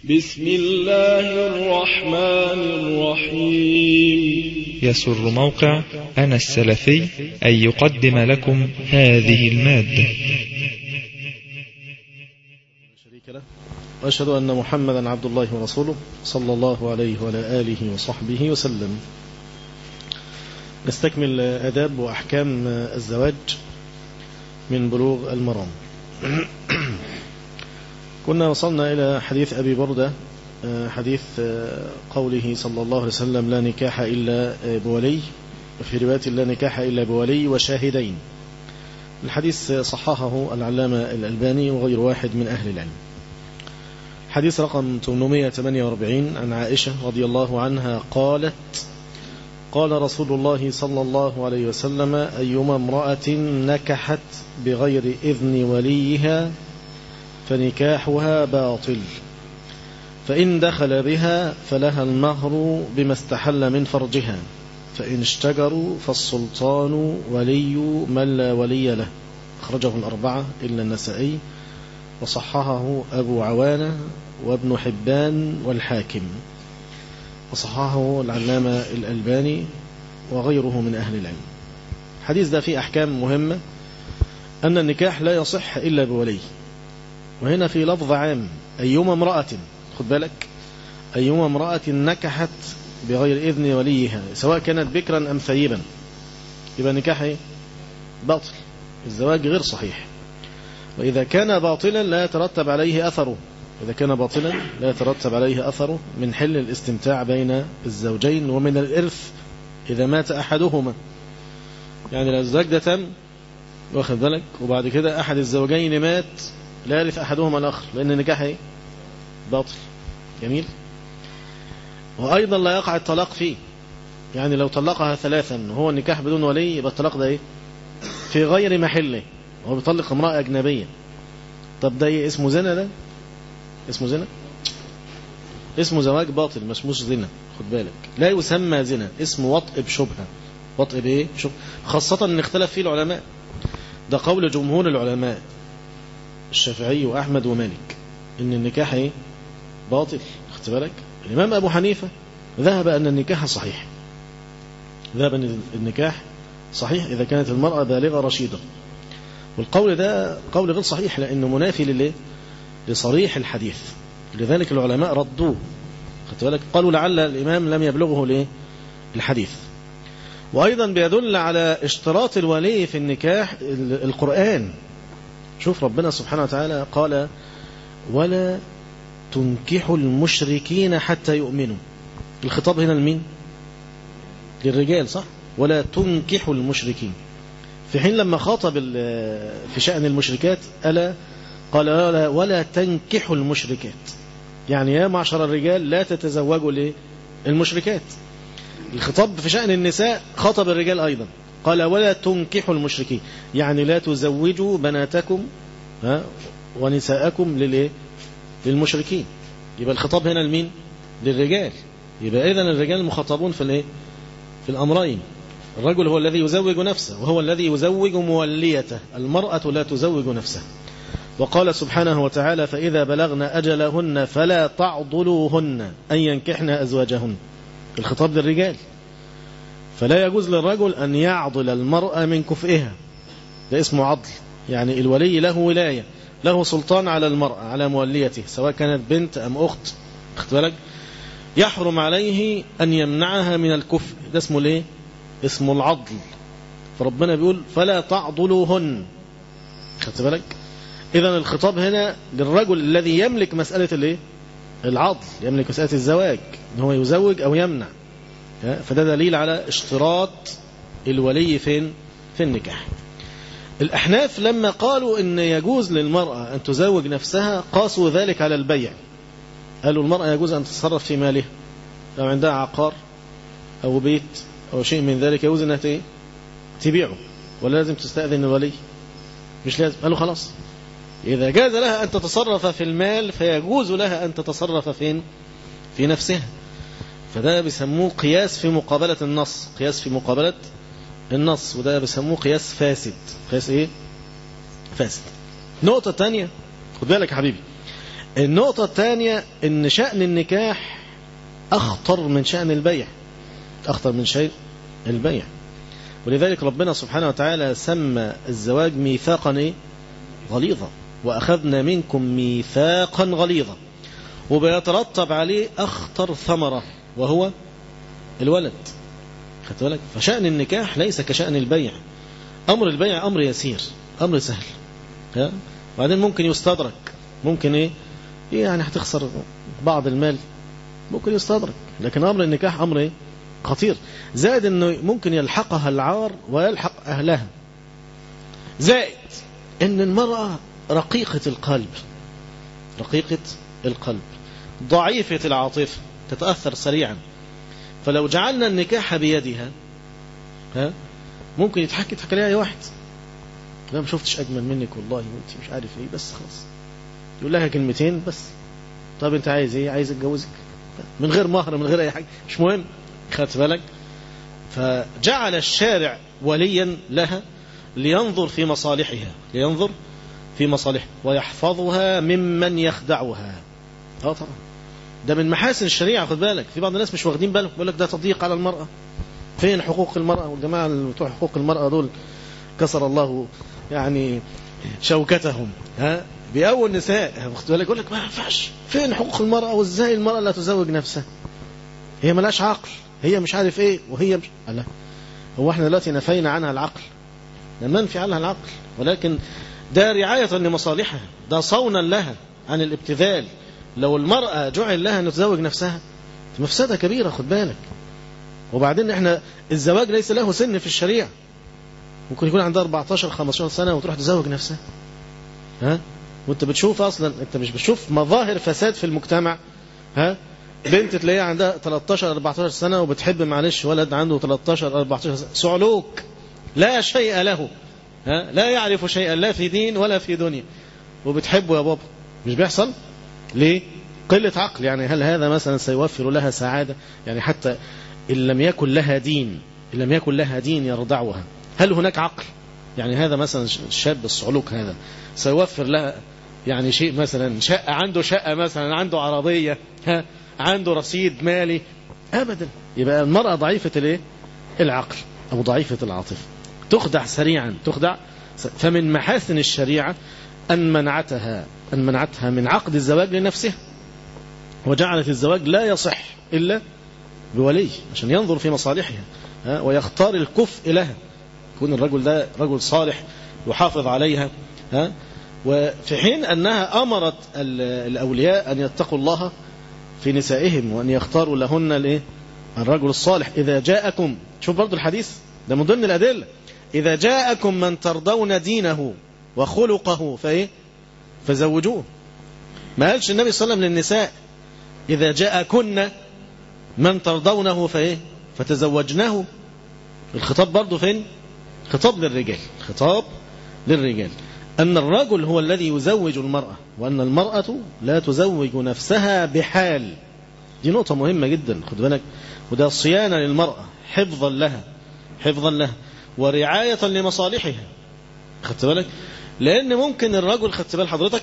بسم الله الرحمن الرحيم يسر موقع أنا السلفي أن يقدم لكم هذه المادة شريك له وأشهد أن محمدا عبد الله ورسوله صلى الله عليه وعلى آله وصحبه وسلم نستكمل آداب وأحكام الزواج من بلوغ المرام كنا وصلنا إلى حديث أبي بردة حديث قوله صلى الله عليه وسلم لا نكاح إلا بولي وفي رواية لا نكاح إلا بولي وشاهدين الحديث صححه العلامة الألباني وغير واحد من أهل العلم حديث رقم 848 عن عائشة رضي الله عنها قالت قال رسول الله صلى الله عليه وسلم أيما امرأة نكحت بغير إذن وليها فنكاحها باطل فإن دخل بها فلها المهر بما استحل من فرجها فإن اشتجروا فالسلطان ولي من لا ولي له أخرجه الأربعة إلا النسائي وصححه أبو عوانة وابن حبان والحاكم وصححه العلامة الألباني وغيره من أهل العلم الحديث ده فيه أحكام مهمة أن النكاح لا يصح إلا بولي وهنا في لفظ عام أيما امرأة خد بالك أيما امرأة نكحت بغير إذن وليها سواء كانت بكرا أم ثيبا يبقى نكاح باطل الزواج غير صحيح وإذا كان باطلا لا يترتب عليه أثره إذا كان باطلا لا يترتب عليه أثره من حل الاستمتاع بين الزوجين ومن الإرث إذا مات أحدهما يعني لو الزواج ده تم واخد بالك وبعد كده أحد الزوجين مات لا يرث أحدهما الآخر لأن النكاح ايه باطل جميل وأيضا لا يقع الطلاق فيه يعني لو طلقها ثلاثا وهو النكاح بدون ولي يبقى الطلاق ده ايه في غير محله هو بيطلق امرأة أجنبية طب ده ايه اسمه زنا ده اسمه زنا اسمه زواج باطل مش مش زنا خد بالك لا يسمى زنا اسمه وطء بشبهة وطء بايه بشبهة خاصة ان اختلف فيه العلماء ده قول جمهور العلماء الشافعي وأحمد ومالك إن النكاح إيه؟ باطل خدت بالك الإمام أبو حنيفة ذهب أن النكاح صحيح ذهب أن النكاح صحيح إذا كانت المرأة بالغة رشيدة والقول ده قول غير صحيح لأنه منافي لليه لصريح الحديث لذلك العلماء ردوه خدت بالك قالوا لعل الإمام لم يبلغه ليه الحديث وأيضا بيدل على اشتراط الولي في النكاح القرآن شوف ربنا سبحانه وتعالى قال ولا تنكحوا المشركين حتى يؤمنوا الخطاب هنا لمين للرجال صح ولا تنكحوا المشركين في حين لما خاطب في شأن المشركات ألا قال ولا, ولا تنكحوا المشركات يعني يا معشر الرجال لا تتزوجوا ليه المشركات الخطاب في شأن النساء خاطب الرجال أيضا قال ولا تنكحوا المشركين يعني لا تزوجوا بناتكم ها ونساءكم للايه للمشركين يبقى الخطاب هنا لمين للرجال يبقى اذا الرجال مخاطبون في الايه في الامرين الرجل هو الذي يزوج نفسه وهو الذي يزوج موليته المرأة لا تزوج نفسها وقال سبحانه وتعالى فإذا بلغن أجلهن فلا تعضلوهن أن ينكحن أزواجهن الخطاب للرجال فلا يجوز للرجل أن يعضل المرأة من كفئها ده اسمه عضل يعني الولي له ولاية له سلطان على المرأة على موليته سواء كانت بنت أم أخت اخت بالك يحرم عليه أن يمنعها من الكفء ده اسمه ليه اسمه العضل فربنا بيقول فلا تعضلوهن خدت بالك إذا الخطاب هنا للرجل الذي يملك مسألة الايه العضل يملك مسألة الزواج ان هو يزوج أو يمنع فده دليل على اشتراط الولي فين في النكاح الأحناف لما قالوا إن يجوز للمرأة أن تزوج نفسها قاسوا ذلك على البيع قالوا المرأة يجوز أن تتصرف في مالها لو عندها عقار أو بيت أو شيء من ذلك يجوز أنها تبيعه ولا لازم تستأذن الولي مش لازم قالوا خلاص إذا جاز لها أن تتصرف في المال فيجوز لها أن تتصرف فين في نفسها فده بيسموه قياس في مقابلة النص قياس في مقابلة النص وده بيسموه قياس فاسد قياس ايه فاسد نقطة تانية خد بالك يا حبيبي النقطة الثانية ان شأن النكاح اخطر من شأن البيع اخطر من شيء البيع ولذلك ربنا سبحانه وتعالى سمى الزواج ميثاقا إيه؟ غليظا وأخذنا منكم ميثاقا غليظا وبيترتب عليه أخطر ثمرة وهو الولد خدت بالك فشأن النكاح ليس كشأن البيع أمر البيع أمر يسير أمر سهل ها؟ وبعدين ممكن يستدرك ممكن إيه يعني هتخسر بعض المال ممكن يستدرك لكن أمر النكاح أمر إيه خطير زائد أنه ممكن يلحقها العار ويلحق أهلها زائد أن المرأة رقيقة القلب رقيقة القلب ضعيفة العاطفة تتأثر سريعا فلو جعلنا النكاح بيدها ها ممكن يتحكي تحكي لها اي واحد لا ما شفتش اجمل منك والله وانت مش عارف ايه بس خلاص يقول لها كلمتين بس طب انت عايز ايه عايز اتجوزك من غير مهر من غير اي حاجه مش مهم خدت بالك فجعل الشارع وليا لها لينظر في مصالحها لينظر في مصالحها ويحفظها ممن يخدعها اه طبعا ده من محاسن الشريعة خد بالك في بعض الناس مش واخدين بالهم بيقول لك ده تضييق على المرأة فين حقوق المرأة والجماعة اللي بتوع حقوق المرأة دول كسر الله يعني شوكتهم ها بأول نساء خد بالك يقول لك ما ينفعش فين حقوق المرأة وازاي المرأة لا تزوج نفسها هي ملاش عقل هي مش عارف ايه وهي مش لا هو احنا دلوقتي نفينا عنها العقل لم ننفي عنها العقل ولكن ده رعاية لمصالحها ده صونا لها عن الابتذال لو المرأة جعل لها أن تزوج نفسها مفسدة كبيرة خد بالك وبعدين احنا الزواج ليس له سن في الشريعة ممكن يكون عندها 14 15 سنة وتروح تزوج نفسها ها وانت بتشوف اصلا انت مش بتشوف مظاهر فساد في المجتمع ها بنت تلاقيها عندها 13 14 سنة وبتحب معلش ولد عنده 13 14 سنة صعلوك لا شيء له ها لا يعرف شيئا لا في دين ولا في دنيا وبتحبه يا بابا مش بيحصل ليه قلة عقل يعني هل هذا مثلا سيوفر لها سعادة يعني حتى إن لم يكن لها دين إن لم يكن لها دين يرضعها هل هناك عقل يعني هذا مثلا الشاب الصعلوك هذا سيوفر لها يعني شيء مثلا شقة عنده شقة مثلا عنده عربية ها عنده رصيد مالي أبدا يبقى المرأة ضعيفة الايه العقل أو ضعيفة العاطفة تخدع سريعا تخدع فمن محاسن الشريعة أن منعتها أن منعتها من عقد الزواج لنفسها وجعلت الزواج لا يصح إلا بولي عشان ينظر في مصالحها ها ويختار الكفء لها يكون الرجل ده رجل صالح يحافظ عليها ها وفي حين أنها أمرت الأولياء أن يتقوا الله في نسائهم وأن يختاروا لهن الايه الرجل الصالح إذا جاءكم شوف برضو الحديث ده من ضمن الأدلة إذا جاءكم من ترضون دينه وخلقه فإيه فزوجوه ما قالش النبي صلى الله عليه وسلم للنساء إذا جاءكن من ترضونه فإيه فتزوجناه الخطاب برضه فين خطاب للرجال خطاب للرجال أن الرجل هو الذي يزوج المرأة وأن المرأة لا تزوج نفسها بحال دي نقطة مهمة جدا خد بالك وده صيانة للمرأة حفظا لها حفظا لها ورعاية لمصالحها خدت بالك لأن ممكن الرجل خدت بال حضرتك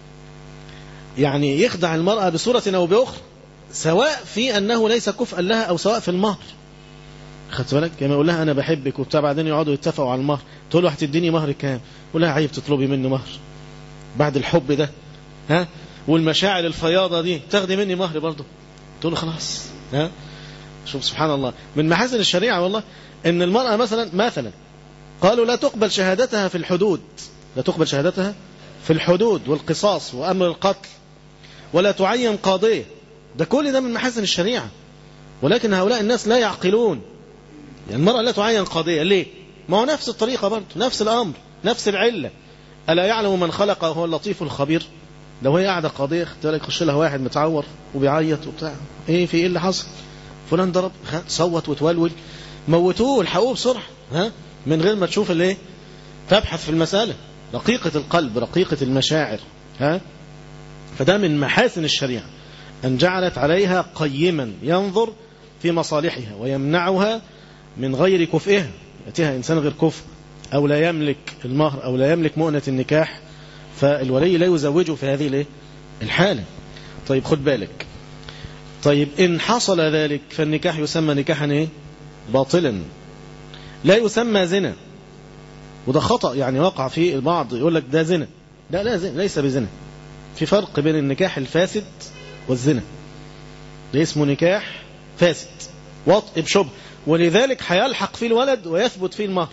يعني يخدع المرأة بصورة أو بأخرى سواء في أنه ليس كفءا لها أو سواء في المهر خدت بالك كما يقول لها أنا بحبك وبتاع بعدين يقعدوا يتفقوا على المهر تقول له هتديني مهر كام يقول لها عيب تطلبي مني مهر بعد الحب ده ها والمشاعر الفياضة دي تاخدي مني مهر برضه تقول له خلاص ها شوف سبحان الله من محاسن الشريعة والله ان المرأة مثلا مثلا قالوا لا تقبل شهادتها في الحدود لا تقبل شهادتها في الحدود والقصاص وأمر القتل ولا تعين قاضية ده كل ده من محاسن الشريعة ولكن هؤلاء الناس لا يعقلون يعني المرأة لا تعين قاضية ليه ما هو نفس الطريقة برضه نفس الأمر نفس العلة ألا يعلم من خلق وهو اللطيف الخبير لو هي قاعدة قاضية خدت بالك يخش لها واحد متعور وبيعيط وبتاع ايه في ايه اللي حصل فلان ضرب صوت وتولول موتوه الحقوه بسرعة ها من غير ما تشوف الايه تبحث في المسألة رقيقة القلب رقيقة المشاعر ها فده من محاسن الشريعة أن جعلت عليها قيما ينظر في مصالحها ويمنعها من غير كفئها يأتيها إنسان غير كفء أو لا يملك المهر أو لا يملك مؤنة النكاح فالولي لا يزوجه في هذه الايه الحالة طيب خد بالك طيب إن حصل ذلك فالنكاح يسمى نكاحا إيه؟ باطلا لا يسمى زنا وده خطأ يعني وقع فيه البعض يقول لك ده زنا لا لا زنا ليس بزنا في فرق بين النكاح الفاسد والزنا ده اسمه نكاح فاسد وطء بشبه ولذلك هيلحق فيه الولد ويثبت فيه المهر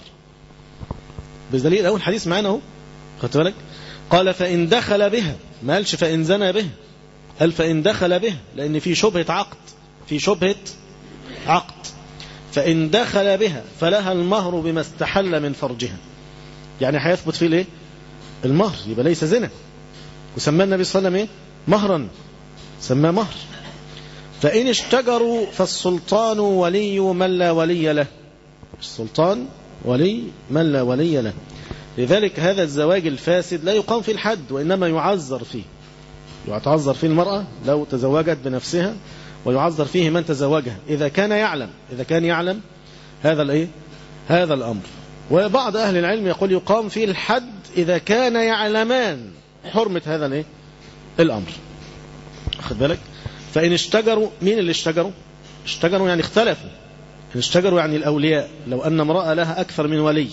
بدليل أول حديث معانا اهو خدت بالك قال فإن دخل بها ما قالش فإن زنى بها قال فإن دخل بها لأن في شبهة عقد في شبهة عقد فإن دخل بها فلها المهر بما استحل من فرجها يعني هيثبت فيه الايه المهر يبقى ليس زنا وسمى النبي صلى الله عليه وسلم ايه مهرا سماه مهر فإن اشتجروا فالسلطان ولي من لا ولي له السلطان ولي من لا ولي له لذلك هذا الزواج الفاسد لا يقام فيه الحد وإنما يعذر فيه يعتذر فيه المرأة لو تزوجت بنفسها ويعذر فيه من تزوجها إذا كان يعلم إذا كان يعلم هذا الإيه هذا الأمر وبعض أهل العلم يقول يقام فيه الحد إذا كان يعلمان حرمة هذا الإيه الأمر خد بالك فإن اشتجروا مين اللي اشتجروا اشتجروا يعني اختلفوا إن اشتجروا يعني الأولياء لو أن امرأة لها أكثر من ولي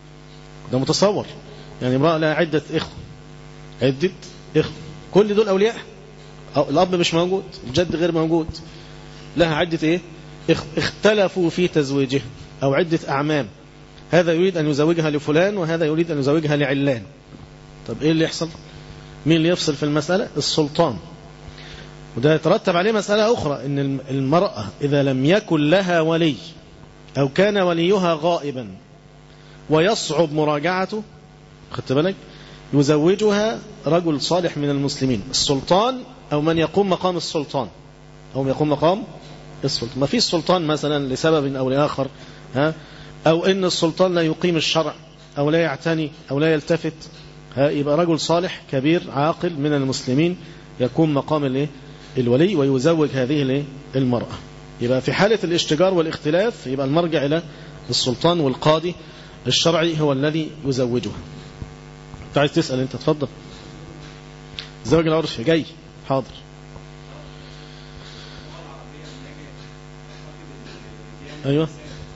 ده متصور يعني امرأة لها عدة إخوة عدة إخوة كل دول أولياء أو الأب مش موجود الجد غير موجود لها عدة إيه اختلفوا في تزويجها أو عدة أعمام هذا يريد أن يزوجها لفلان وهذا يريد أن يزوجها لعلان طب إيه اللي يحصل مين اللي يفصل في المسألة السلطان وده يترتب عليه مسألة أخرى إن المرأة إذا لم يكن لها ولي أو كان وليها غائبا ويصعب مراجعته خدت بالك يزوجها رجل صالح من المسلمين السلطان أو من يقوم مقام السلطان أو من يقوم مقام السلطان ما في السلطان مثلا لسبب أو لآخر ها أو إن السلطان لا يقيم الشرع أو لا يعتني أو لا يلتفت ها يبقى رجل صالح كبير عاقل من المسلمين يقوم مقام الايه الولي ويزوج هذه الايه المرأة يبقى في حالة الاشتجار والاختلاف يبقى المرجع إلى السلطان والقاضي الشرعي هو الذي يزوجها انت عايز تسأل انت تفضل الزواج العرفي جاي حاضر ايوه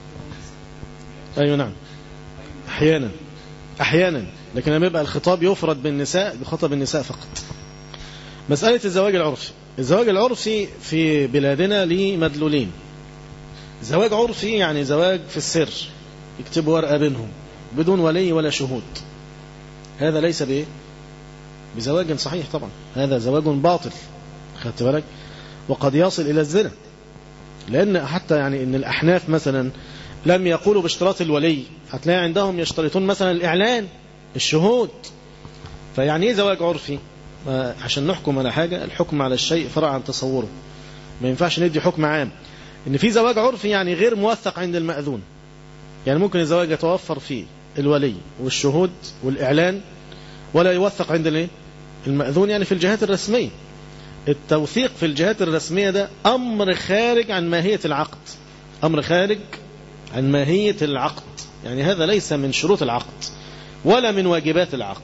ايوه نعم احيانا احيانا لكن لما يبقى الخطاب يفرد بالنساء بخطب النساء فقط مسألة الزواج العرفي الزواج العرفي في بلادنا ليه مدلولين زواج عرفي يعني زواج في السر يكتبوا ورقة بينهم بدون ولي ولا شهود هذا ليس بإيه بزواج صحيح طبعا هذا زواج باطل خدت بالك وقد يصل إلى الزنا لأن حتى يعني إن الأحناف مثلا لم يقولوا باشتراط الولي هتلاقي عندهم يشترطون مثلا الإعلان الشهود فيعني ايه زواج عرفي عشان نحكم على حاجة الحكم على الشيء فرع عن تصوره ما ينفعش ندي حكم عام ان في زواج عرفي يعني غير موثق عند المأذون يعني ممكن الزواج يتوفر فيه الولي والشهود والإعلان ولا يوثق عند الايه المأذون يعني في الجهات الرسمية التوثيق في الجهات الرسمية ده أمر خارج عن ماهية العقد أمر خارج عن ماهية العقد يعني هذا ليس من شروط العقد ولا من واجبات العقد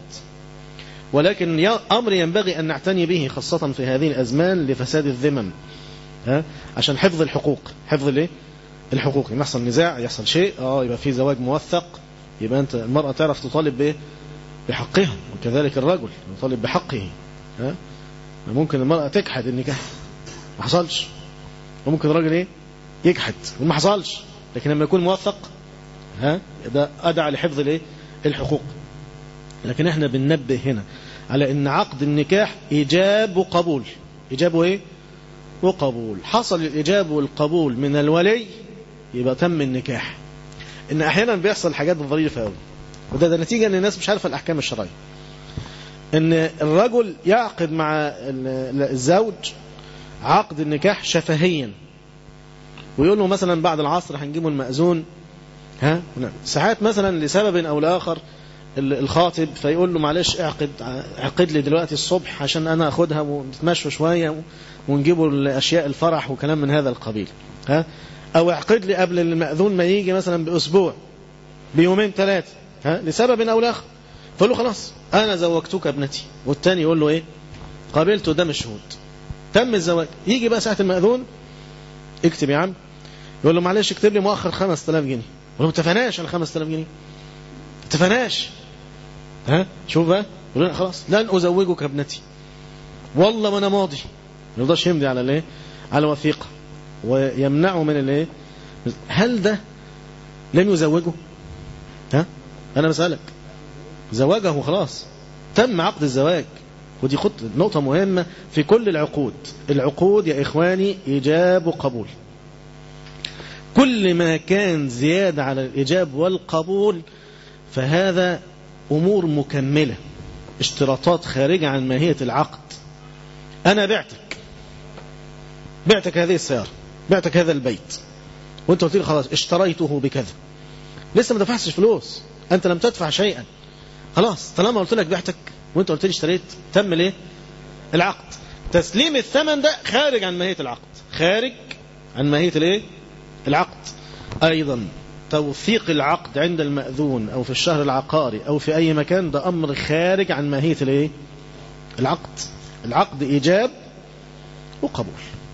ولكن أمر ينبغي أن نعتني به خاصة في هذه الأزمان لفساد الذمم ها عشان حفظ الحقوق حفظ الايه الحقوق يعني يحصل نزاع يحصل شيء اه يبقى في زواج موثق يبقى انت المرأة تعرف تطالب بايه بحقها وكذلك الرجل يطالب بحقه ها ممكن المرأة تجحد النكاح ما حصلش وممكن الراجل ايه يجحد وما حصلش لكن لما يكون موثق ها ده أدعى لحفظ الايه الحقوق لكن احنا بننبه هنا على ان عقد النكاح ايجاب وقبول ايجاب وايه وقبول حصل الايجاب والقبول من الولي يبقى تم النكاح ان احيانا بيحصل حاجات ظريفه قوي وده ده نتيجه ان الناس مش عارفه الاحكام الشرعيه ان الرجل يعقد مع الزوج عقد النكاح شفهيا ويقول له مثلا بعد العصر هنجيبه المأذون ها ساعات مثلا لسبب او لاخر الخاطب فيقول له معلش اعقد اعقد لي دلوقتي الصبح عشان انا اخدها ونتمشى شويه ونجيبوا الاشياء الفرح وكلام من هذا القبيل ها او اعقد لي قبل المأذون ما يجي مثلا باسبوع بيومين ثلاثه ها لسبب او لاخر فقول له خلاص انا زوجتك ابنتي والتاني يقول له ايه قابلته قدام الشهود تم الزواج يجي بقى ساعة المأذون اكتب يا عم يقول له معلش اكتب لي مؤخر 5000 جنيه يقول له ما اتفقناش على 5000 جنيه اتفقناش ها شوف بقى يقول له خلاص لن ازوجك ابنتي والله ما انا ماضي ما يرضاش يمضي على الايه على وثيقه ويمنعه من الايه هل ده لن يزوجه ها انا بسالك زواجه خلاص تم عقد الزواج ودي خط نقطة مهمة في كل العقود العقود يا إخواني إيجاب وقبول كل ما كان زيادة على الإيجاب والقبول فهذا أمور مكملة اشتراطات خارجة عن ماهية العقد أنا بعتك بعتك هذه السيارة بعتك هذا البيت وانت قلت لي خلاص اشتريته بكذا لسه ما دفعتش فلوس انت لم تدفع شيئا خلاص طالما قلت لك بعتك وانت قلت لي اشتريت تم ليه العقد تسليم الثمن ده خارج عن ماهية العقد خارج عن ماهية الايه العقد ايضا توثيق العقد عند المأذون او في الشهر العقاري او في اي مكان ده امر خارج عن ماهية الايه العقد العقد ايجاب وقبول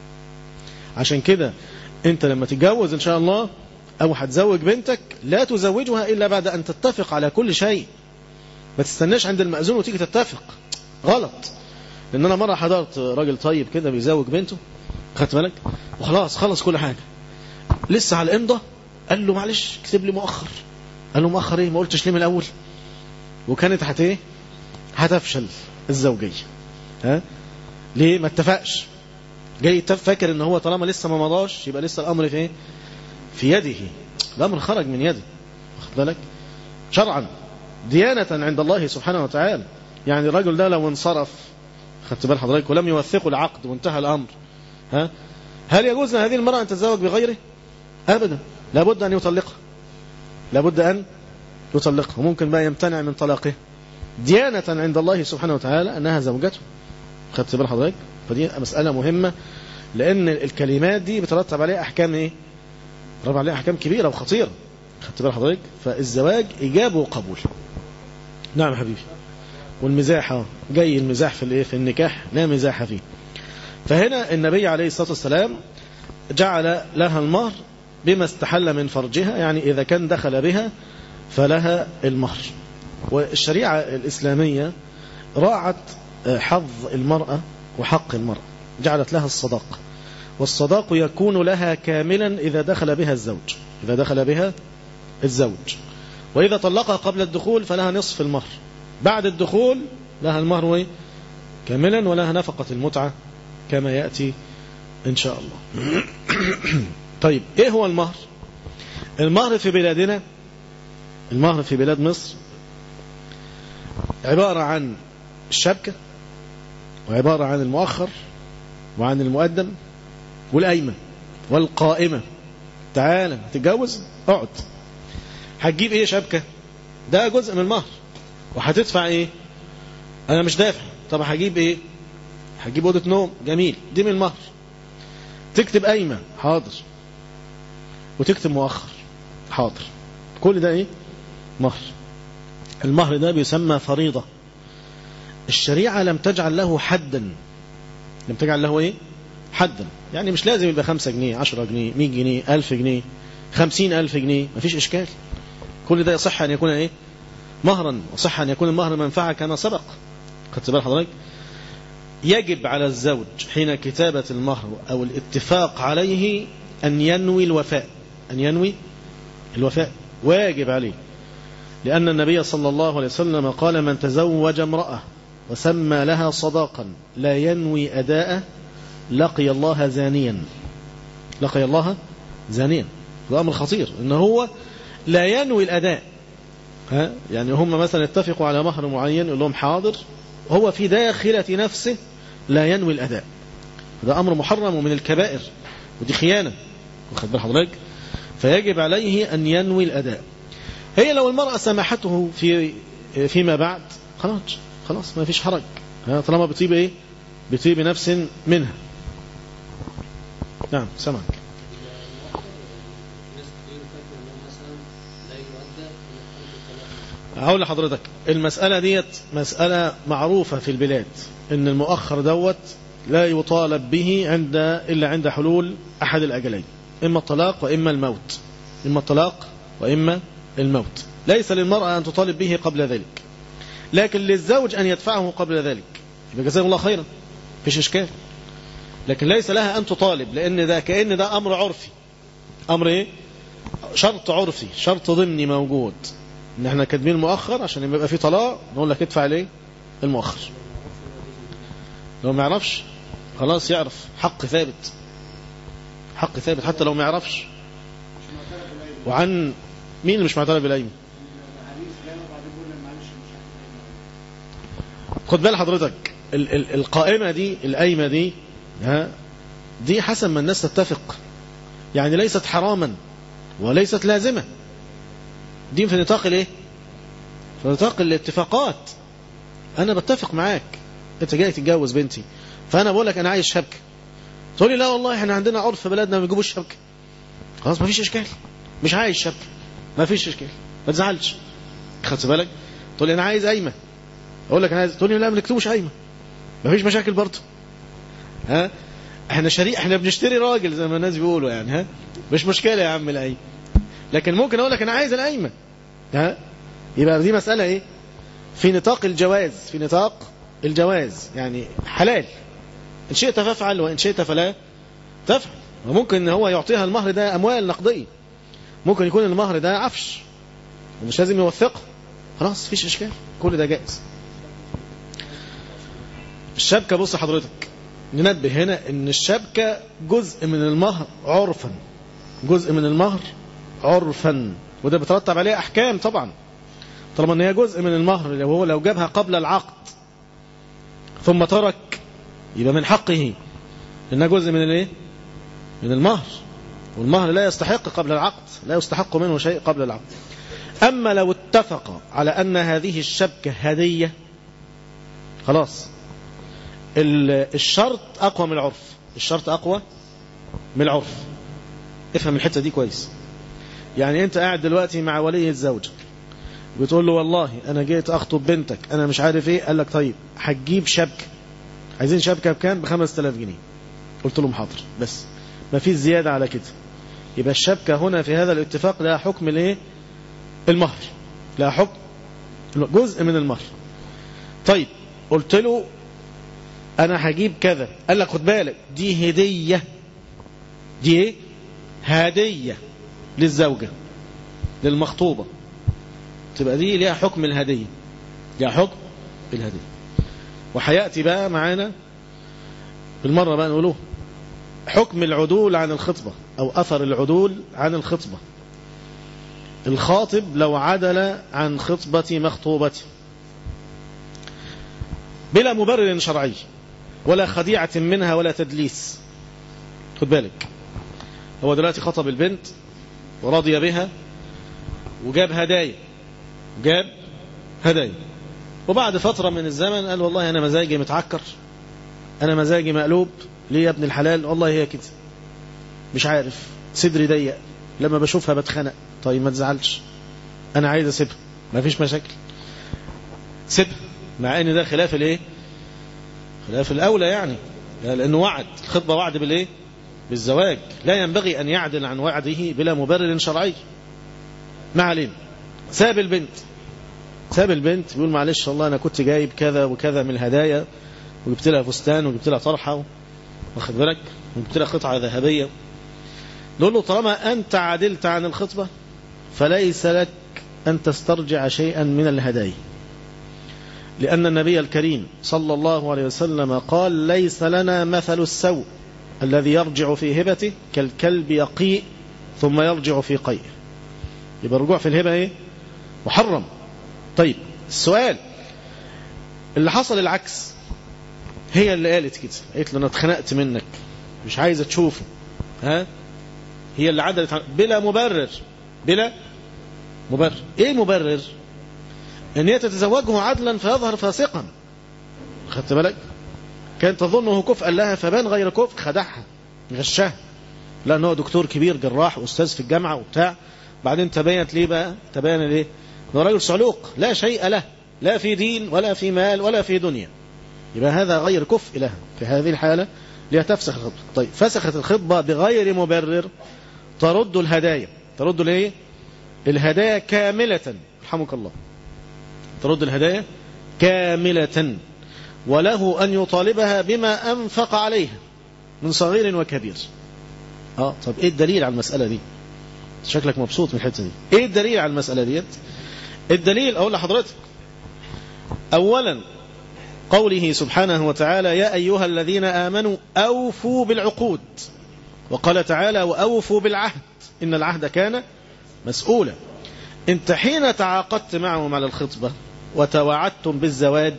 عشان كده انت لما تتجوز ان شاء الله او هتزوج بنتك لا تزوجها الا بعد ان تتفق على كل شيء ما تستناش عند المأذون وتيجي تتفق غلط لان انا مره حضرت راجل طيب كده بيزوج بنته خدت بالك وخلاص خلص كل حاجه لسه على الامضه قال له معلش اكتب لي مؤخر قال له مؤخر ايه ما قلتش ليه من الاول وكانت هت ايه هتفشل الزوجيه ها ليه ما اتفقش جاي فاكر ان هو طالما لسه ما مضاش يبقى لسه الامر في ايه في يده الامر خرج من يده واخد بالك شرعا ديانة عند الله سبحانه وتعالى يعني الرجل ده لو انصرف خدت بال حضرتك ولم يوثقوا العقد وانتهى الامر ها هل يجوز لهذه المرأة ان تتزوج بغيره ابدا لابد ان يطلقها لابد ان يطلقها وممكن بقى يمتنع من طلاقه ديانة عند الله سبحانه وتعالى انها زوجته خدت بال حضرتك فدي مسألة مهمة لأن الكلمات دي بترتب عليها أحكام إيه؟ بترتب عليها أحكام كبيرة وخطيرة خدت بال حضرتك فالزواج إيجاب وقبول نعم يا حبيبي والمزاح اه جاي المزاح في الايه في النكاح لا مزاح فيه فهنا النبي عليه الصلاة والسلام جعل لها المهر بما استحل من فرجها يعني إذا كان دخل بها فلها المهر والشريعة الإسلامية راعت حظ المرأة وحق المرأة جعلت لها الصداق والصداق يكون لها كاملا إذا دخل بها الزوج إذا دخل بها الزوج وإذا طلقها قبل الدخول فلها نصف المهر بعد الدخول لها المهر كاملا ولها نفقة المتعة كما يأتي إن شاء الله طيب إيه هو المهر المهر في بلادنا المهر في بلاد مصر عبارة عن الشبكة وعبارة عن المؤخر وعن المقدم والأيمن والقائمة تعالى تتجوز اقعد هتجيب ايه شبكة ده جزء من المهر وهتدفع ايه انا مش دافع طب هجيب ايه هجيب اوضه نوم جميل دي من المهر تكتب قايمه حاضر وتكتب مؤخر حاضر كل ده ايه مهر المهر ده بيسمى فريضه الشريعه لم تجعل له حدا لم تجعل له ايه حدا يعني مش لازم يبقى خمسة جنيه عشرة جنيه مية جنيه ألف جنيه خمسين ألف جنيه مفيش إشكال كل ده يصح أن يكون إيه مهرا وصح أن يكون المهر منفعة كما سبق خدت بال حضرتك يجب على الزوج حين كتابة المهر أو الاتفاق عليه أن ينوي الوفاء أن ينوي الوفاء واجب عليه لأن النبي صلى الله عليه وسلم قال من تزوج امرأة وسمى لها صداقا لا ينوي أداء لقي الله زانيا لقي الله زانيا ده أمر خطير إن هو لا ينوي الأداء ها يعني هم مثلا اتفقوا على مهر معين يقول لهم حاضر هو في داخلة نفسه لا ينوي الأداء ده أمر محرم ومن الكبائر ودي خيانة واخد بال حضرتك فيجب عليه أن ينوي الأداء هي لو المرأة سمحته في فيما بعد خلاص خلاص ما فيش حرج طالما بطيب ايه بطيب نفس منها نعم سمعك هقول لحضرتك المسألة ديت مسألة معروفة في البلاد ان المؤخر دوت لا يطالب به عند إلا عند حلول أحد الأجلين إما الطلاق وإما الموت إما الطلاق وإما الموت ليس للمرأة أن تطالب به قبل ذلك لكن للزوج أن يدفعه قبل ذلك يبقى جزاه الله خيرا فيش إشكال لكن ليس لها أن تطالب لأن ده كأن ده أمر عرفي أمر إيه شرط عرفي شرط ضمني موجود ان احنا كاتبين المؤخر عشان يبقى في طلاق نقول لك ادفع ليه المؤخر لو ما يعرفش خلاص يعرف حق ثابت حق ثابت حتى لو ما يعرفش وعن مين اللي مش معترف بالأيمن خد بال حضرتك ال ال القائمة دي الأيمة دي ها دي حسب ما الناس تتفق يعني ليست حراما وليست لازمة دي في نطاق الايه في نطاق الاتفاقات انا بتفق معاك انت جاي تتجوز بنتي فانا بقول لك انا عايز شبكه تقول لي لا والله احنا عندنا عرف في بلدنا ما بيجيبوش شبكه خلاص ما فيش اشكال مش عايز شبكه ما فيش اشكال ما تزعلش خدت بالك تقول لي انا عايز قايمه اقول لك انا عايز تقول لي لا ما نكتبوش قايمه ما فيش مشاكل برضه ها احنا شريك احنا بنشتري راجل زي ما الناس بيقولوا يعني ها مش مشكله يا عم القايمه لكن ممكن اقول لك انا عايز القايمه ها يبقى دي مساله ايه في نطاق الجواز في نطاق الجواز يعني حلال ان شئت فافعل وان شئت فلا تفعل وممكن ان هو يعطيها المهر ده اموال نقديه ممكن يكون المهر ده عفش ومش لازم يوثقه خلاص مفيش اشكال كل ده جائز الشبكه بص حضرتك ننبه هنا ان الشبكه جزء من المهر عرفا جزء من المهر عرفا وده بترتب عليه احكام طبعا طالما ان هي جزء من المهر اللي هو لو جابها قبل العقد ثم ترك يبقى من حقه لانها جزء من الايه من المهر والمهر لا يستحق قبل العقد لا يستحق منه شيء قبل العقد اما لو اتفق على ان هذه الشبكه هديه خلاص الشرط اقوى من العرف الشرط اقوى من العرف افهم الحته دي كويس يعني انت قاعد دلوقتي مع ولي الزوجه بتقول له والله انا جيت اخطب بنتك انا مش عارف ايه قال لك طيب هتجيب شبكه عايزين شبكه بكام ب 5000 جنيه قلت لهم حاضر بس ما فيش زياده على كده يبقى الشبكه هنا في هذا الاتفاق لها حكم الايه المهر لها حكم جزء من المهر طيب قلت له انا هجيب كذا قال لك خد بالك دي هديه دي ايه هديه للزوجه للمخطوبه تبقى دي ليها حكم الهدية ليها حكم الهدية وحياتي بقى معانا بالمرة بقى نقوله حكم العدول عن الخطبة أو أثر العدول عن الخطبة الخاطب لو عدل عن خطبة مخطوبته بلا مبرر شرعي ولا خديعة منها ولا تدليس خد بالك هو دلوقتي خطب البنت ورضي بها وجاب هدايا جاب هدايا وبعد فترة من الزمن قال والله أنا مزاجي متعكر أنا مزاجي مقلوب ليه يا ابن الحلال والله هي كده مش عارف صدري ضيق لما بشوفها بتخنق طيب ما تزعلش أنا عايز أسيبها ما فيش مشاكل سيبها مع ان ده خلاف الايه خلاف الاولى يعني لانه وعد الخطبه وعد بالايه بالزواج لا ينبغي ان يعدل عن وعده بلا مبرر شرعي ما علينا ساب البنت ساب البنت بيقول معلش والله انا كنت جايب كذا وكذا من الهدايا وجبت لها فستان وجبت لها طرحه واخد بالك وجبت لها قطعه ذهبيه نقول له طالما انت عدلت عن الخطبه فليس لك ان تسترجع شيئا من الهدايا لأن النبي الكريم صلى الله عليه وسلم قال ليس لنا مثل السوء الذي يرجع في هبته كالكلب يقيء ثم يرجع في قيء يبقى الرجوع في الهبة ايه محرم طيب السؤال اللي حصل العكس هي اللي قالت كده قالت له انا اتخنقت منك مش عايزه تشوفه ها هي اللي عدلت بلا مبرر بلا مبرر ايه مبرر ان هي تتزوجه عدلا فيظهر فاسقا خدت بالك كانت تظنه كفءا لها فبان غير كفء خدعها غشها لانه هو دكتور كبير جراح واستاذ في الجامعه وبتاع بعدين تبينت ليه بقى تبين ليه انه راجل صعلوق لا شيء له لا في دين ولا في مال ولا في دنيا يبقى هذا غير كفء لها في هذه الحالة لتفسخ الخطبة طيب فسخت الخطبة بغير مبرر ترد الهدايا ترد الايه الهدايا كاملة رحمك الله ترد الهدايا كاملة وله أن يطالبها بما أنفق عليها من صغير وكبير اه طب ايه الدليل على المسألة دي شكلك مبسوط من الحتة دي ايه الدليل على المسألة ديت الدليل اقول لحضرتك اولا قوله سبحانه وتعالى يا أيها الذين آمنوا أوفوا بالعقود وقال تعالى وأوفوا بالعهد إن العهد كان مسؤولا انت حين تعاقدت معهم على الخطبة وتواعدتم بالزواج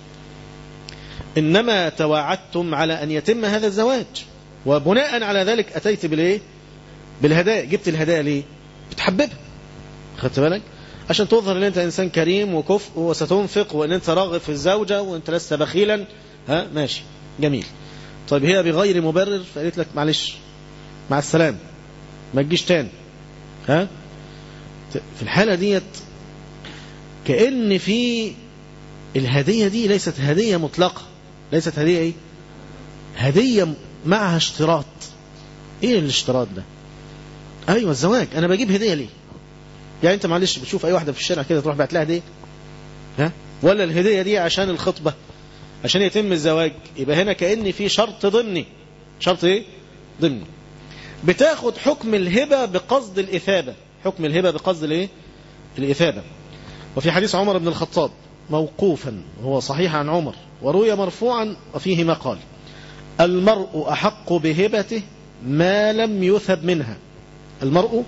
إنما تواعدتم على أن يتم هذا الزواج وبناء على ذلك أتيت بالإيه بالهدايا جبت الهدايا ليه بتحببها خدت بالك عشان تظهر ان انت انسان كريم وكفء وستنفق وان انت راغب في الزوجة وانت لست بخيلا ها ماشي جميل طيب هي بغير مبرر فقالت لك معلش مع السلامة ما تجيش تاني ها في الحالة ديت كأن في الهدية دي ليست هدية مطلقة ليست هدية ايه هدية معها اشتراط ايه الاشتراط ده ايوه الزواج انا بجيب هدية ليه يعني انت معلش بتشوف اي واحدة في الشارع كده تروح بعت لها هدية ها ولا الهدية دي عشان الخطبة عشان يتم الزواج يبقى هنا كأن في شرط ضمني شرط ايه ضمني بتاخد حكم الهبة بقصد الإثابة حكم الهبة بقصد الايه الإثابة وفي حديث عمر بن الخطاب موقوفا وهو صحيح عن عمر وروي مرفوعا وفيه ما قال المرء أحق بهبته ما لم يثب منها المرء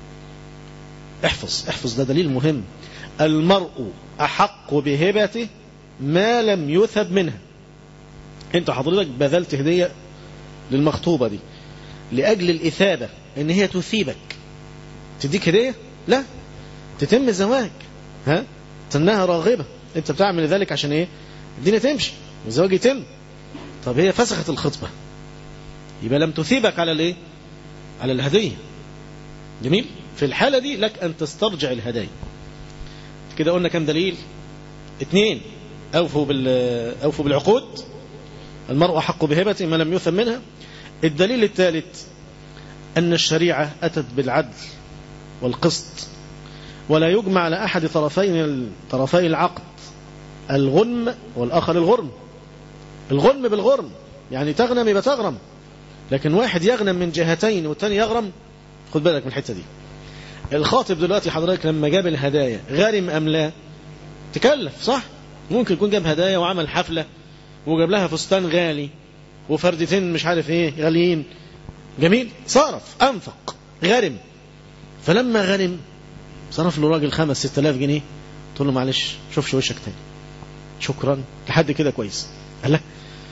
احفظ احفظ ده دليل مهم المرء أحق بهبته ما لم يثب منها انت حضرتك بذلت هدية للمخطوبة دي لأجل الإثابة ان هي تثيبك تديك هدية لا تتم الزواج ها تنها راغبة انت بتعمل ذلك عشان ايه الدنيا تمشي والزواج يتم طب هي فسخت الخطبة يبقى لم تثيبك على الايه على الهدية جميل في الحالة دي لك ان تسترجع الهدايا كده قلنا كم دليل اثنين اوفوا بال اوفوا بالعقود المرء حق بهبته ما لم يثم منها الدليل الثالث أن الشريعة أتت بالعدل والقسط ولا يجمع على أحد طرفين طرفي العقد الغنم والآخر الغرم الغنم بالغرم يعني تغنم يبقى تغرم لكن واحد يغنم من جهتين والتاني يغرم خد بالك من الحتة دي الخاطب دلوقتي حضرتك لما جاب الهدايا غارم أم لا تكلف صح ممكن يكون جاب هدايا وعمل حفلة وجاب لها فستان غالي وفردتين مش عارف ايه غاليين جميل صرف أنفق غرم فلما غرم صرف له راجل خمس ست الاف جنيه تقول له معلش شوفش وشك تاني شكرا لحد كده كويس قال لا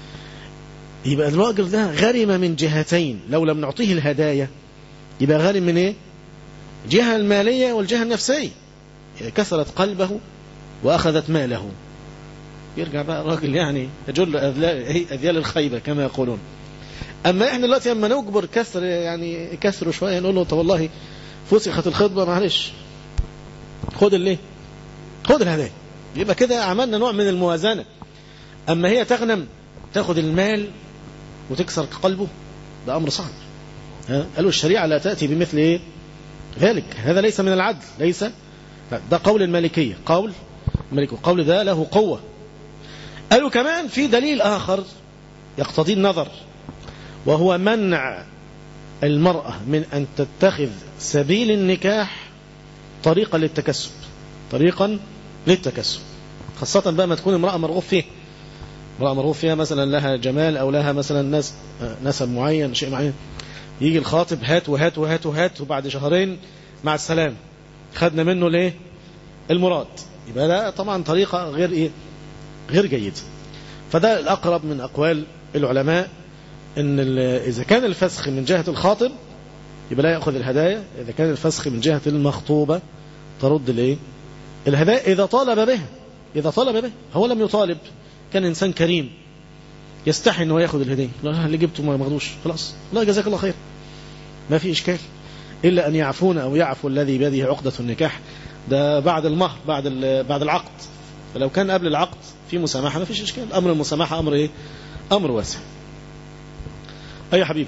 يبقى الراجل ده غرم من جهتين لو لم نعطيه الهدايا يبقى غرم من ايه الجهة المالية والجهة النفسية كسرت قلبه وأخذت ماله يرجع بقى الراجل يعني يجل أذيال الخيبة كما يقولون أما إحنا دلوقتي لما نجبر كسر يعني كسره شوية نقول له طب والله فسخت الخطبة معلش خد اللي خد الهدايا يبقى كده عملنا نوع من الموازنة أما هي تغنم تاخد المال وتكسر قلبه ده أمر صعب ها؟ قالوا الشريعة لا تأتي بمثل إيه ذلك هذا ليس من العدل ليس ده قول المالكية قول المالكية قول ده له قوة قالوا كمان في دليل آخر يقتضي النظر وهو منع المرأة من أن تتخذ سبيل النكاح طريقا للتكسب طريقا للتكسب خاصة بقى ما تكون امرأة مرغوب فيها امرأة مرغوب فيها مثلا لها جمال أو لها مثلا ناس نسب معين شيء معين يجي الخاطب هات وهات وهات وهات وبعد شهرين مع السلام خدنا منه ليه المراد يبقى ده طبعا طريقة غير ايه غير جيدة فده الأقرب من أقوال العلماء ان إذا كان الفسخ من جهة الخاطب يبقى لا يأخذ الهدايا إذا كان الفسخ من جهة المخطوبة ترد الايه الهدايا إذا طالب بها إذا طالب به هو لم يطالب كان إنسان كريم يستحي أنه يأخذ الهدية لا اللي جبته ما ماخدوش خلاص الله جزاك الله خير ما في إشكال إلا أن يعفون أو يعفو الذي بيده عقدة النكاح ده بعد المهر بعد بعد العقد فلو كان قبل العقد في مسامحة ما فيش إشكال أمر المسامحة أمر إيه أمر واسع أي حبيبي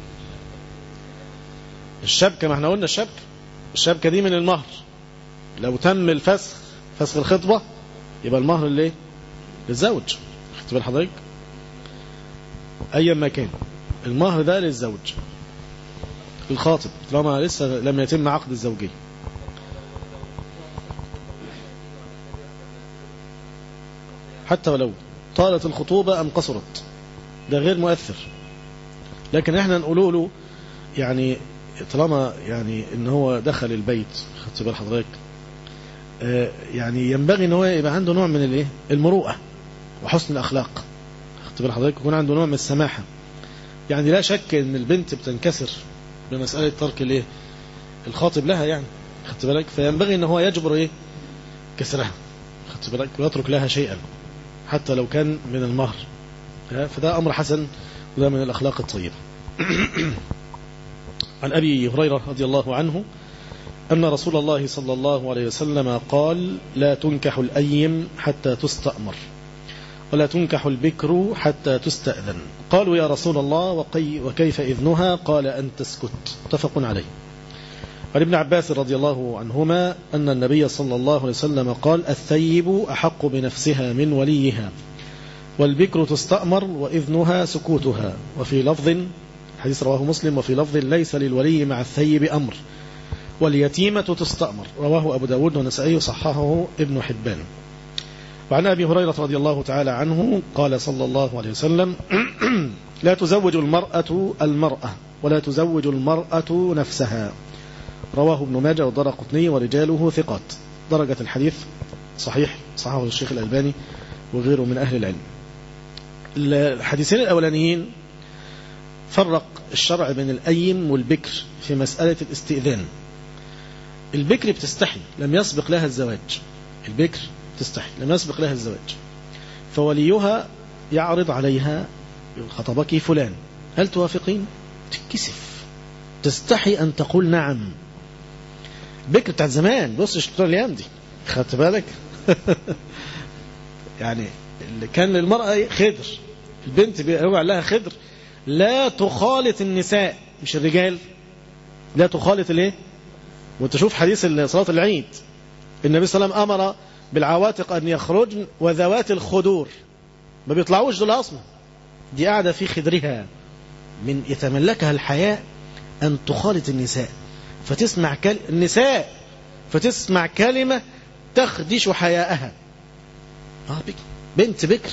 الشبكة ما احنا قلنا الشبكة الشبكة دي من المهر لو تم الفسخ فسخ الخطبة يبقى المهر اللي للزوج خدت بال حضرتك ايا ما كان المهر ده للزوج الخاطب طالما لسه لم يتم عقد الزوجية حتى ولو طالت الخطوبة أم قصرت ده غير مؤثر لكن احنا نقوله له يعني طالما يعني ان هو دخل البيت خدت بال حضرتك آه يعني ينبغي ان هو يبقى عنده نوع من الايه المروءه وحسن الاخلاق خدت بال حضرتك يكون عنده نوع من السماحه يعني لا شك ان البنت بتنكسر بمساله ترك الايه الخاطب لها يعني خدت بالك فينبغي ان هو يجبر ايه كسرها خدت بالك ويترك لها شيئا حتى لو كان من المهر فده امر حسن وده من الاخلاق الطيبه عن أبي هريرة رضي الله عنه أن رسول الله صلى الله عليه وسلم قال لا تنكح الأيم حتى تستأمر ولا تنكح البكر حتى تستأذن قالوا يا رسول الله وقي وكيف إذنها قال أن تسكت متفق عليه عن ابن عباس رضي الله عنهما أن النبي صلى الله عليه وسلم قال الثيب أحق بنفسها من وليها والبكر تستأمر وإذنها سكوتها وفي لفظ حديث رواه مسلم وفي لفظ ليس للولي مع الثيب أمر واليتيمة تستأمر رواه أبو داود ونسائي صححه ابن حبان وعن أبي هريرة رضي الله تعالى عنه قال صلى الله عليه وسلم لا تزوج المرأة المرأة ولا تزوج المرأة نفسها رواه ابن ماجه ودار قطني ورجاله ثقات درجة الحديث صحيح صححه الشيخ الألباني وغيره من أهل العلم الحديثين الأولانيين فرق الشرع بين الأيم والبكر في مسألة الاستئذان البكر بتستحي لم يسبق لها الزواج البكر تستحي لم يسبق لها الزواج فوليها يعرض عليها خطبك فلان هل توافقين تكسف تستحي أن تقول نعم بكر بتاعت زمان بص اشترى الايام دي خدت بالك يعني اللي كان للمرأة خضر البنت بيقع لها خضر لا تخالط النساء مش الرجال لا تخالط الايه وانت شوف حديث صلاة العيد النبي صلى الله عليه وسلم امر بالعواتق ان يخرجن وذوات الخدور ما بيطلعوش دول اصلا دي قاعده في خدرها من يتملكها الحياء ان تخالط النساء فتسمع كل... النساء فتسمع كلمه تخدش حياءها اه بك بنت بكر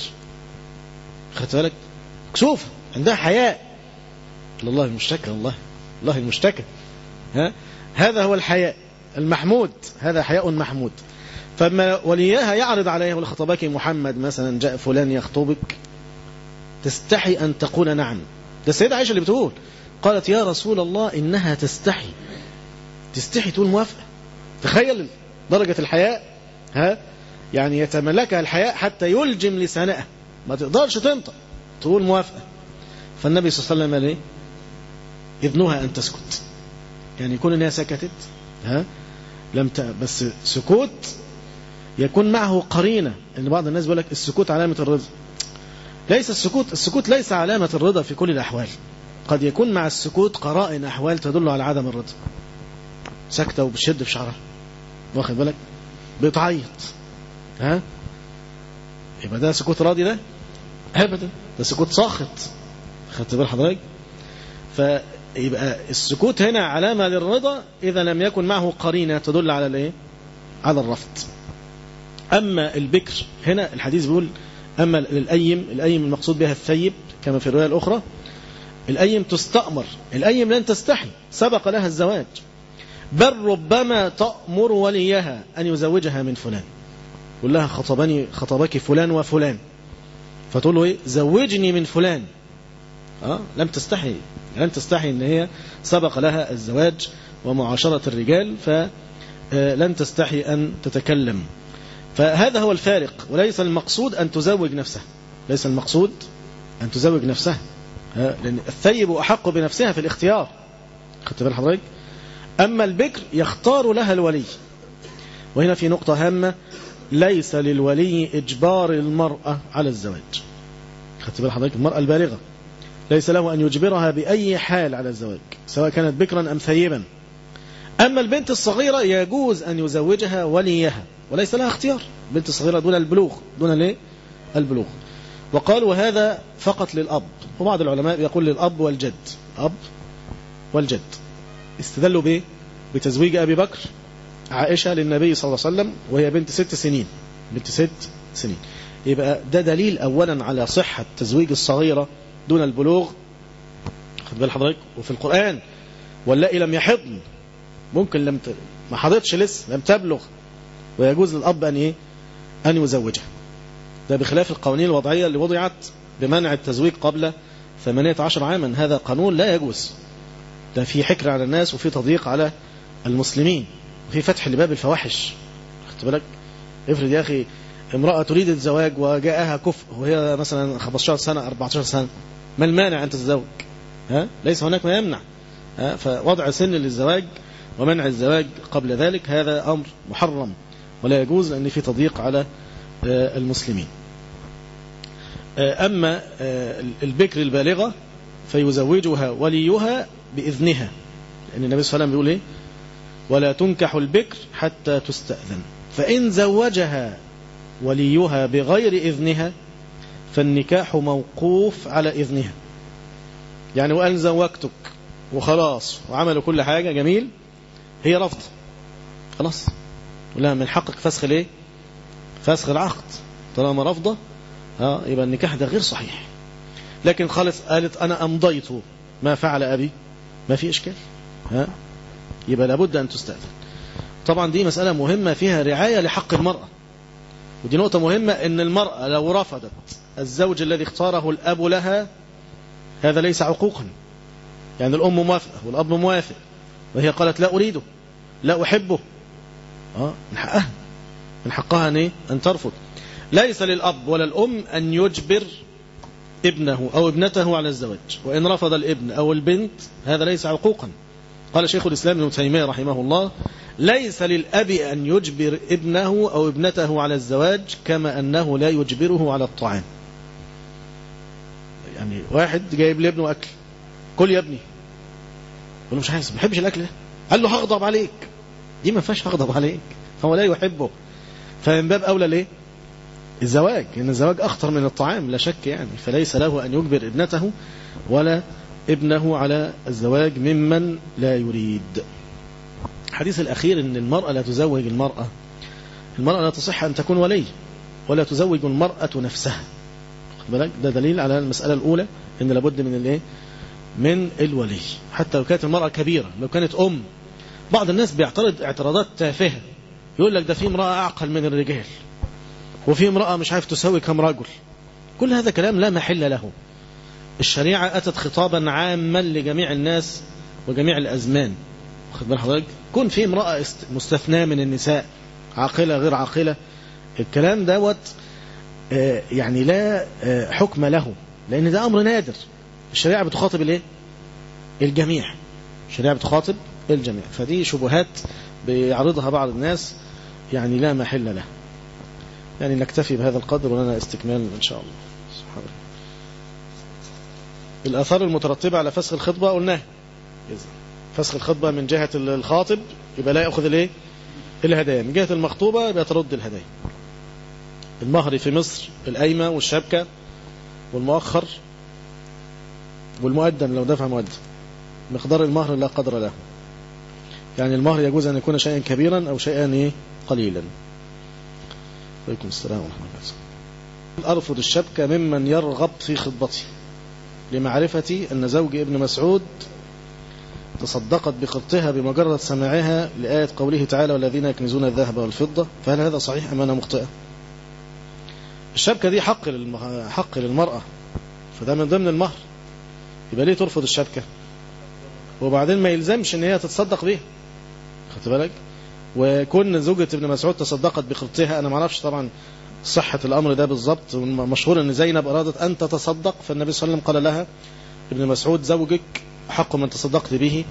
خدت بالك كسوفه عندها حياء الله المشتكى الله الله المشتكى ها هذا هو الحياء المحمود هذا حياء محمود فما ولياها يعرض عليها ولخطبك محمد مثلا جاء فلان يخطبك تستحي أن تقول نعم ده السيدة عائشة اللي بتقول قالت يا رسول الله إنها تستحي تستحي تقول موافقة تخيل درجة الحياء ها يعني يتملكها الحياء حتى يلجم لسانها ما تقدرش تنطق تقول موافقة فالنبي صلى الله عليه وسلم قال ايه ابنها أن تسكت يعني يكون انها سكتت ها لم ت... بس سكوت يكون معه قرينة ان بعض الناس بيقول لك السكوت علامة الرضا ليس السكوت السكوت ليس علامة الرضا في كل الأحوال قد يكون مع السكوت قرائن أحوال تدل على عدم الرضا سكتة وبتشد في شعرها واخد بالك بتعيط ها يبقى ده سكوت راضي ده ابدا ده سكوت ساخط خدت بال حضرتك فيبقى السكوت هنا علامة للرضا إذا لم يكن معه قرينة تدل على الايه على الرفض أما البكر هنا الحديث بيقول أما الأيم الأيم المقصود بها الثيب كما في الرواية الأخرى الأيم تستأمر الأيم لن تستحي سبق لها الزواج بل ربما تأمر وليها أن يزوجها من فلان يقول لها خطبني خطبك فلان وفلان فتقول له إيه زوجني من فلان أه؟ لم تستحي لم تستحي ان هي سبق لها الزواج ومعاشرة الرجال فلن تستحي أن تتكلم فهذا هو الفارق وليس المقصود أن تزوج نفسها ليس المقصود أن تزوج نفسها لأن الثيب أحق بنفسها في الاختيار خدت بال حضرتك أما البكر يختار لها الولي وهنا في نقطة هامة ليس للولي إجبار المرأة على الزواج خدت بال حضرتك المرأة البالغة ليس له أن يجبرها بأي حال على الزواج سواء كانت بكرا أم ثيبا أما البنت الصغيرة يجوز أن يزوجها وليها وليس لها اختيار البنت الصغيرة دون البلوغ دون الايه البلوغ وقالوا هذا فقط للأب وبعض العلماء يقول للأب والجد أب والجد استدلوا به بتزويج أبي بكر عائشة للنبي صلى الله عليه وسلم وهي بنت ست سنين بنت ست سنين يبقى ده دليل أولا على صحة تزويج الصغيرة دون البلوغ خد بال حضرتك وفي القرآن واللائي لم يحضن ممكن لم ت... ما حضرتش لسه لم تبلغ ويجوز للأب أن إيه أن يزوجها ده بخلاف القوانين الوضعية اللي وضعت بمنع التزويج قبل 18 عاما هذا قانون لا يجوز ده في حكر على الناس وفي تضييق على المسلمين وفي فتح لباب الفواحش خدت بالك افرض يا أخي امرأة تريد الزواج وجاءها كفء وهي مثلا 15 سنة 14 سنة ما المانع أن تتزوج ها؟ ليس هناك ما يمنع ها؟ فوضع سن للزواج ومنع الزواج قبل ذلك هذا أمر محرم ولا يجوز لأن في تضييق على المسلمين أما البكر البالغة فيزوجها وليها بإذنها لأن النبي صلى الله عليه وسلم بيقول إيه ولا تنكح البكر حتى تستأذن فإن زوجها وليها بغير إذنها فالنكاح موقوف على إذنها يعني وقال زوجتك وخلاص وعملوا كل حاجة جميل هي رفض خلاص ولا من حقك فسخ الايه فسخ العقد طالما رفضه ها يبقى النكاح ده غير صحيح لكن خالص قالت انا امضيت ما فعل ابي ما في اشكال ها يبقى لابد ان تستاذن طبعا دي مسألة مهمة فيها رعاية لحق المرأة ودي نقطة مهمة ان المرأة لو رفضت الزوج الذي اختاره الاب لها هذا ليس عقوقا يعني الام موافقة والاب موافق وهي قالت لا اريده لا احبه اه من حقها من حقها ان ان ترفض ليس للاب ولا الام ان يجبر ابنه او ابنته على الزواج وان رفض الابن او البنت هذا ليس عقوقا قال شيخ الاسلام ابن تيميه رحمه الله ليس للاب ان يجبر ابنه او ابنته على الزواج كما انه لا يجبره على الطعام يعني واحد جايب لابنه اكل كل يا ابني يقول له مش عايز ما بحبش الاكل ده قال له هغضب عليك دي ما فيهاش هغضب عليك هو لا يحبه فمن باب اولى ليه الزواج لان الزواج اخطر من الطعام لا شك يعني فليس له ان يجبر ابنته ولا ابنه على الزواج ممن لا يريد الحديث الاخير ان المراه لا تزوج المراه المراه لا تصح ان تكون ولي ولا تزوج المراه نفسها خد بالك ده دليل على المساله الاولى ان لابد من الايه من الولي حتى لو كانت المراه كبيره لو كانت ام بعض الناس بيعترض اعتراضات تافهه يقول لك ده في امراه اعقل من الرجال وفي امراه مش عارف تساوي كم رجل كل هذا كلام لا محل له الشريعه اتت خطابا عاما لجميع الناس وجميع الازمان واخد بال حضرتك كون في امراه مستثناه من النساء عاقله غير عاقله الكلام دوت يعني لا حكم له لان ده امر نادر الشريعه بتخاطب الايه الجميع الشريعه بتخاطب الجميع فدي شبهات بيعرضها بعض الناس يعني لا محل له يعني نكتفي بهذا القدر ولنا استكمال إن شاء الله سبحان الله الآثار المترتبة على فسخ الخطبة قلناها فسخ الخطبة من جهة الخاطب يبقى لا يأخذ الايه الهدايا من جهة المخطوبة يبقى ترد الهدايا المهر في مصر القايمة والشبكة والمؤخر والمؤدم لو دفع مؤدم مقدار المهر لا قدر له يعني المهر يجوز أن يكون شيئا كبيرا أو شيئا إيه قليلا عليكم السلام ورحمة الله أرفض الشبكة ممن يرغب في خطبتي لمعرفتي أن زوج ابن مسعود تصدقت بقرطها بمجرد سماعها لآية قوله تعالى والذين يكنزون الذهب والفضة فهل هذا صحيح أم أنا مخطئة الشبكة دي حق حق للمرأة فده من ضمن المهر يبقى ليه ترفض الشبكة وبعدين ما يلزمش ان هي تتصدق بيها خدت بالك وكون زوجة ابن مسعود تصدقت بقرطها انا ما اعرفش طبعا صحة الامر ده بالظبط مشهور ان زينب ارادت ان تتصدق فالنبي صلى الله عليه وسلم قال لها ابن مسعود زوجك حق من تصدقت به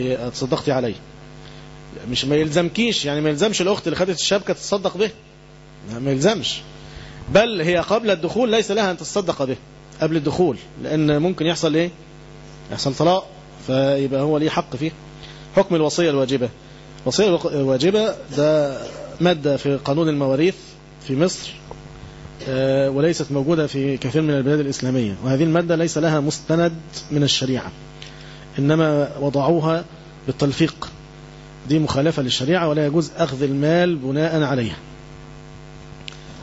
تصدقتي عليه مش ما يلزمكيش يعني ما يلزمش الاخت اللي خدت الشبكة تتصدق به ما يلزمش بل هي قبل الدخول ليس لها أن تصدق به قبل الدخول لأن ممكن يحصل إيه يحصل طلاق فيبقى هو ليه حق فيه حكم الوصية الواجبة الوصية الواجبة ده مادة في قانون المواريث في مصر آه، وليست موجودة في كثير من البلاد الإسلامية وهذه المادة ليس لها مستند من الشريعة إنما وضعوها بالتلفيق دي مخالفة للشريعة ولا يجوز أخذ المال بناء عليها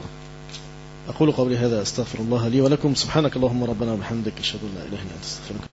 أقول قولي هذا أستغفر الله لي ولكم سبحانك اللهم ربنا وبحمدك أشهد أن لا إله إلا أنت أستغفرك